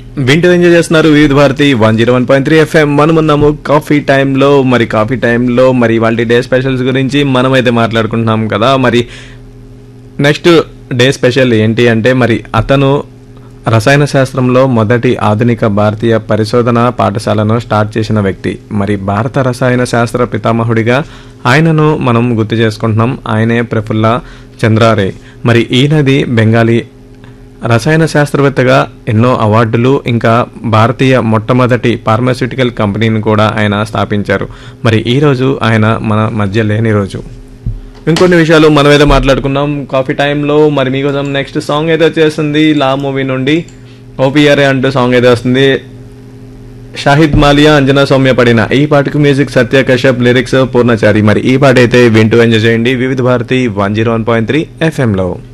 వింటూ ఎంజాయ్ చేస్తున్నారు Vividh Bharati one zero one point three FM మనమున్నాము కాఫీ టైంలో మరి కాఫీ టైంలో మరి వాళ్ళ డే స్పెషల్స్ గురించి మనమైతే మాట్లాడుకుంటున్నాం కదా మరి నెక్స్ట్ డే స్పెషల్ ఏంటి అంటే మరి అతను రసాయన శాస్త్రంలో మొదటి ఆధునిక భారతీయ పరిశోధన పాఠశాలను స్టార్ట్ చేసిన వ్యక్తి మరి భారత రసాయన శాస్త్ర పితామహుడిగా ఆయనను మనం గుర్తు చేసుకుంటున్నాం ఆయనే ప్రఫుల్ల చంద్రారే మరి ఈయనది బెంగాలీ రసాయన శాస్త్రవేత్తగా ఎన్నో అవార్డులు ఇంకా భారతీయ మొట్టమొదటి ఫార్మాస్యూటికల్ కంపెనీని కూడా ఆయన స్థాపించారు మరి ఈ రోజు ఆయన మన మధ్య లేని రోజు ఇంకొన్ని విషయాలు మనం ఏదో మాట్లాడుకున్నాం కాఫీ టైంలో మరి మీకోసం నెక్స్ట్ సాంగ్ అయితే వచ్చేస్తుంది లా మూవీ నుండి ఓపీఆర్ఏ అంటూ సాంగ్ అయితే వస్తుంది షాహిద్ మాలియా అంజనా సౌమ్య పడిన ఈ పాటకు మ్యూజిక్ సత్య కశ్యప్ లిరిక్స్ పూర్ణచారి మరి ఈ పాట అయితే వింటూ ఎంజాయ్ చేయండి Vividh Bharati one zero one point three ఎఫ్ఎంలో